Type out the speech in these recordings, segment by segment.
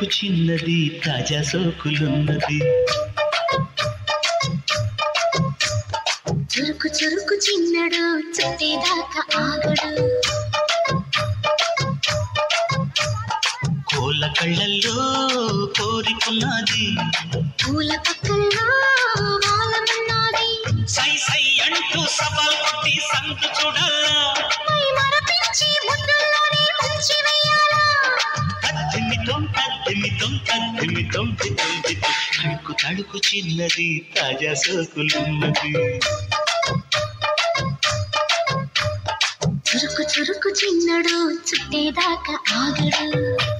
చిన్నది తాజా సోకులున్నది చురుకు చురుకు చిన్నడు చుట్టేదాకా ఆగడు కోళ్ళ కళ్ళల్లో కోరికున్నది పూల పక్కల్లో వాలమన్నది సై సై అంటూ సవాల్ కొట్టి సందు చూడాలా మై మరపించి ముద్దుల్లోనే ముంచి వెయ్యాలా తద్దిమితం తద్దిమితం తద్దిమితం తితం తితం తడుకు తడుకు చిన్నది తాజా సోకులున్నది చురుకు చురుకు చిన్నడు చుట్టేదాకా ఆగడు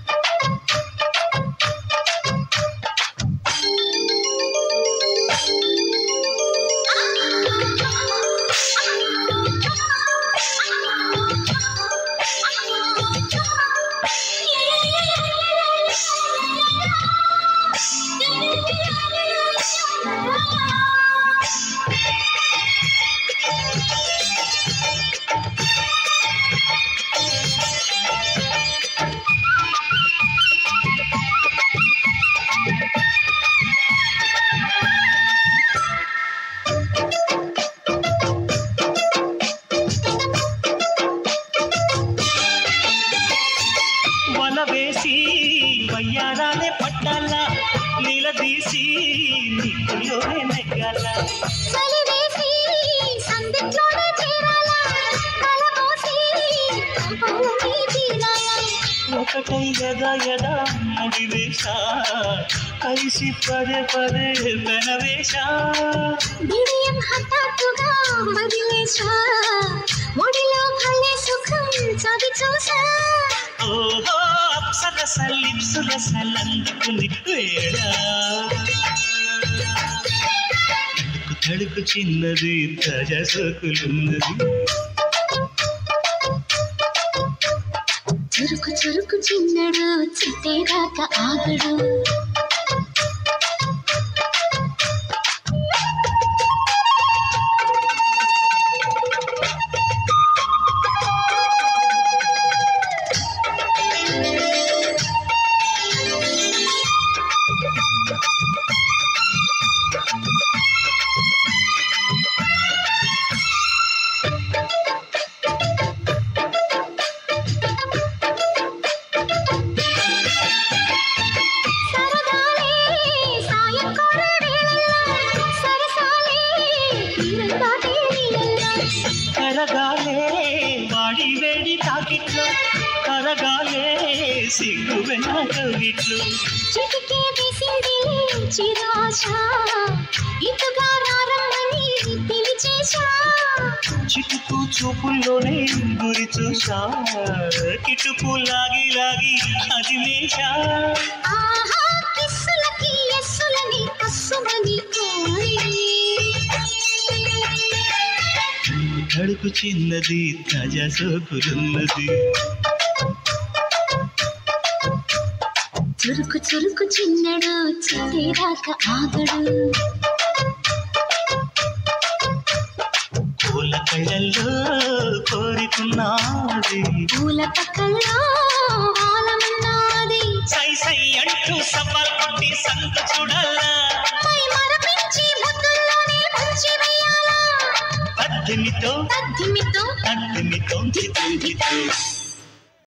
వల వేసి వయ్యారాలే పట్టాలా నిలదీసి నీకులోనే నెగ్గాల చలివేసి సందిట్లోనే చేరాలా కలబోసి కంపంలోకి తీరాలా ఒకటై యదా యదా ముడివేశ కలిసి పదే పదే పెనవేశ బిడియం హఠాత్తుగా వదిలేశా ఒడిలో భలే సుఖం చవి చూసా ఓహో అప్సరస లిప్సుల సలందుకుని వేళ తడుకు తడుకు చిన్నది తాజా సోకులున్నది చురుకు చురుకు చిన్నడు చుట్టేదాకా ఆగడు సరదాలే సాయం కోరే వేళల్లో సరసాలే తీరం దాటే నీళ్ళల్లో కరగాలే వాడి వేడి తాకిట్లు కరగాలే సిగ్గు వెనకవిట్లు చిటికే వేసింది చిరాశ ఇటుగా రారమ్మని పిలిచేశా చిటుకు చూపుల్లోనే గురి చూసా కిటుకు లాగి లాగి అది మేషా ఆహా కిస్సులకి ఎస్సులని కస్సుమని కోరి తడుకు చిన్నది తాజా సోకులున్నది చురుకు చురుకు చిన్నడు చిట్టేదాకా ఆగడు పూల కళ్ళల్లో కోరికున్నది పూల పక్కల్లో ఆలమన్నది సై సై అంటూ సవాల్ కొట్టి సంత చూడాలా మై మరపించి ముద్దుల్లోనే ముంచి వెయ్యాలా పద్దెనితో తద్దిమితో పద్దెనితో చిత్తం చిత్తం